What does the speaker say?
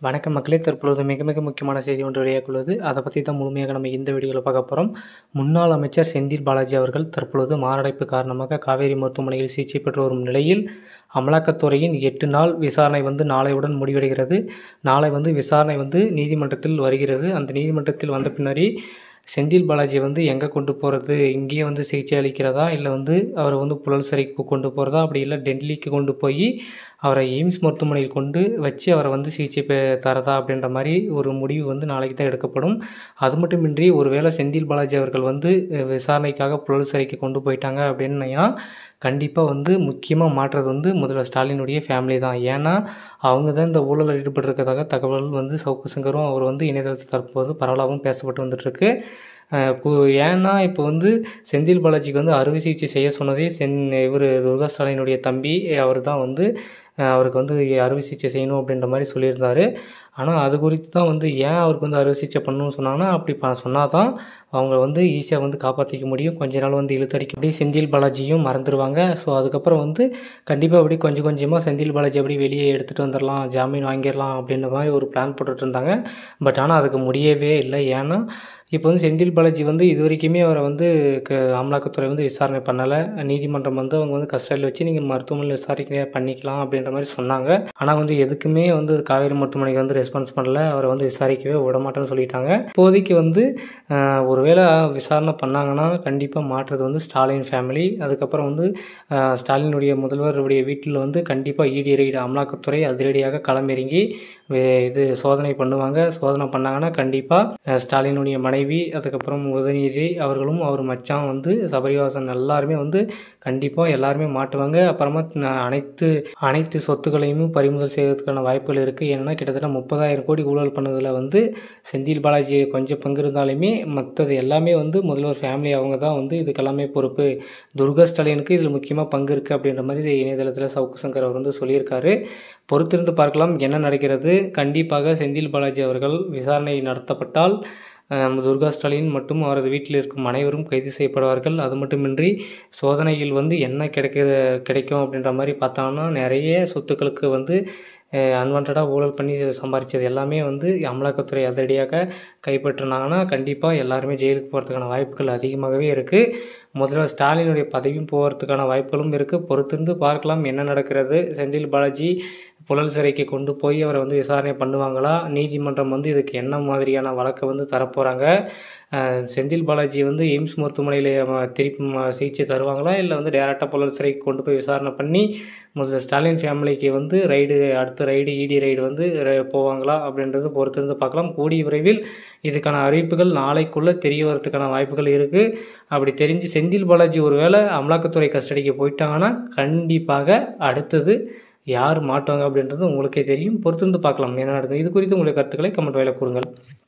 வணக்கம் மக்களே தற்பொழுது மிக மிக முக்கியமான செய்தி ஒன்று வெளியாகுள்ளது அதை பற்றி தான் முழுமையாக நம்ம இந்த வீடியோவில் பார்க்க போகிறோம் முன்னாள் அமைச்சர் செந்தில் பாலாஜி அவர்கள் தற்பொழுது மாரடைப்பு காரணமாக காவேரி மருத்துவமனையில் சிகிச்சை பெற்று வரும் நிலையில் அமலாக்கத்துறையின் எட்டு நாள் விசாரணை வந்து நாளையுடன் முடிவடைகிறது நாளை வந்து விசாரணை வந்து நீதிமன்றத்தில் வருகிறது அந்த நீதிமன்றத்தில் வந்த பின்னாடி செந்தில் பாலாஜி வந்து எங்கே கொண்டு போகிறது இங்கேயே வந்து சிகிச்சை அளிக்கிறதா இல்லை வந்து அவரை வந்து புழல் சிறைக்கு கொண்டு போகிறதா அப்படி இல்லை டெல்லிக்கு கொண்டு போய் அவரை எய்ம்ஸ் மருத்துவமனையில் கொண்டு வச்சு அவரை வந்து சிகிச்சை பெ தரதா அப்படின்ற மாதிரி ஒரு முடிவு வந்து நாளைக்கு தான் எடுக்கப்படும் அது மட்டுமின்றி ஒருவேளை செந்தில் பாலாஜி அவர்கள் வந்து அஹ், விசாரணைக்காக புழல் சிறைக்கு கொண்டு போயிட்டாங்க அப்படின்னா கண்டிப்பாக வந்து முக்கியமாக மாற்றுறது வந்து முதல்வர் ஸ்டாலினுடைய ஃபேமிலி தான் ஏன்னா அவங்க தான் இந்த ஊழலில் ஈடுபட்டிருக்கிறதாக தகவல் வந்து சவுக்கு சங்கரும் அவர் வந்து இணையதளத்தில் தற்போது பரவலாகவும் பேசப்பட்டு வந்துட்டுருக்கு அஹ் கு- ஏன்னா இப்போ வந்து செந்தில் பாலாஜிக்கு வந்து அறுவை சிகிச்சை செய்ய சொன்னதே சென் இவர் துர்கா ஸ்டாலினுடைய தம்பி அவர் தான் வந்து அஹ் அவருக்கு வந்து அறுவை சிகிச்சை செய்யணும் அப்படின்ற மாதிரி சொல்லியிருந்தாரு ஆனால் அது குறித்து தான் வந்து ஏன் அவருக்கு வந்து அறுவை சிகிச்சை பண்ணணும்னு சொன்னாங்கன்னா அப்படி ப சொன்னால் தான் அவங்க வந்து ஈஸியாக வந்து காப்பாற்றிக்க முடியும் கொஞ்ச நாள் வந்து இழுத்தடிக்க அப்படியே செந்தில் பாலாஜியும் மறந்துடுவாங்க ஸோ அதுக்கப்புறம் வந்து கண்டிப்பாக அப்படி கொஞ்சம் கொஞ்சமாக செந்தில் பாலாஜி அப்படி வெளியே எடுத்துகிட்டு வந்துடலாம் ஜாமீன் வாங்கிடலாம் அப்படின்ற மாதிரி ஒரு பிளான் போட்டுட்டு இருந்தாங்க பட் ஆனால் அதுக்கு முடியவே இல்லை ஏன்னா இப்போ வந்து செந்தில் பாலாஜி வந்து இது வரைக்குமே அவரை வந்து க அமலாக்கத்துறை வந்து விசாரணை பண்ணலை நீதிமன்றம் வந்து அவங்க வந்து கஸ்டடியில் வச்சு நீங்கள் மருத்துவமனையில் விசாரிக்க பண்ணிக்கலாம் அப்படின்ற மாதிரி சொன்னாங்க ஆனால் வந்து எதுக்குமே வந்து காவேரி மருத்துவமனைக்கு வந்து ரெஸ்பான்ஸ் பண்ணல அவரை வந்து விசாரிக்கவே விட மாட்டேன்னு சொல்லிட்டாங்க இப்போதைக்கு வந்து ஆஹ், ஒருவேளை விசாரணை பண்ணாங்கன்னா கண்டிப்பாக மாற்றுறது வந்து ஸ்டாலின் ஃபேமிலி அதுக்கப்புறம் வந்து ஆஹ், ஸ்டாலினுடைய முதல்வருடைய வீட்டில் வந்து கண்டிப்பாக இடி ரெய்டு அமலாக்கத்துறை அதிரடியாக களமிறங்கி வே- இது சோதனை பண்ணுவாங்க சோதனை பண்ணாங்கன்னா கண்டிப்பாக ஸ்டாலினுடைய மனைவி அதுக்கப்புறம் உதயநிதி அவர்களும் அவர் மச்சான் வந்து சபரிவாசன் எல்லாருமே வந்து கண்டிப்பாக எல்லாருமே மாட்டுவாங்க அப்புறமா ந- அனைத்து அனைத்து சொத்துக்களையும் பறிமுதல் செய்வதற்கான வாய்ப்புகள் இருக்குது ஏன்னா கிட்டத்தட்ட முப்பதாயிரம் கோடி ஊழல் பண்ணதில் வந்து செந்தில் பாலாஜி கொஞ்சம் பங்கு இருந்தாலுமே மற்றது எல்லாமே வந்து முதல்வர் ஃபேமிலி அவங்க தான் வந்து இதுக்கெல்லாமே பொறுப்பு துர்கா ஸ்டாலினுக்கு இதில் முக்கியமாக பங்கு இருக்குது அப்படின்ற மாதிரி இணையதளத்தில் சவுக்கு சங்கர் அவர் வந்து சொல்லியிருக்காரு பொறுத்திருந்து பார்க்கலாம் என்ன நடக்கிறது கண்டிப்பாக செந்தில் பாலாஜி அவர்கள் விசாரணை நடத்தப்பட்டால் அஹ், துர்கா ஸ்டாலின் மற்றும் அவரது வீட்டில் இருக்கும் அனைவரும் கைது செய்யப்படுவார்கள் அது மட்டுமின்றி சோதனையில் வந்து என்ன கிடைக்கிற கிடைக்கும் அப்படின்ற மாதிரி பார்த்தாங்கன்னா நிறைய சொத்துக்களுக்கு வந்து அன்வான்டாக ஊழல் பண்ணி சம்பாதிச்சது எல்லாமே வந்து அமலாக்கத்துறை அதிரடியாக கைப்பற்றினாங்கன்னா கண்டிப்பாக எல்லாருமே ஜெயிலுக்கு போகிறதுக்கான வாய்ப்புகள் அதிகமாகவே இருக்குது முதல்வர் ஸ்டாலினுடைய பதவியும் போகிறதுக்கான வாய்ப்புகளும் இருக்குது பொறுத்திருந்து பார்க்கலாம் என்ன நடக்கிறது செந்தில் பாலாஜி புழல் சிறைக்கு கொண்டு போய் அவரை வந்து விசாரணை பண்ணுவாங்களா நீதிமன்றம் வந்து இதுக்கு என்ன மாதிரியான வழக்கை வந்து தரப்போகிறாங்க செந்தில் பாலாஜி வந்து எய்ம்ஸ் மருத்துவமனையில் அவ- திருப்பி ம- சிகிச்சை தருவாங்களா இல்லை வந்து டேரெக்டாக புழல் சிறைக்கு கொண்டு போய் விசாரணை பண்ணி முதல்ல ஸ்டாலின் ஃபேமிலிக்கு வந்து ரைடு அடுத்த ரைடு இடி ரைடு வந்து ர- போவாங்களா அப்படின்றது பொறுத்திருந்து பார்க்கலாம் கூடிய விரைவில் இதுக்கான அறிவிப்புகள் நாளைக்குள்ளே தெரிய வரதுக்கான வாய்ப்புகள் இருக்குது அப்படி தெரிஞ்சு செந்தில் பாலாஜி ஒருவேளை அமலாக்கத்துறை கஸ்டடிக்கு போயிட்டாங்கன்னா கண்டிப்பாக அடுத்தது யார் மாட்டுவாங்க அப்படின்றது உங்களுக்கே தெரியும் பொறுத்திருந்து பார்க்கலாம் என்ன நடக்குது இது குறித்து உங்களுடைய கருத்துக்களை கமெண்ட் வாயில கூறுங்கள்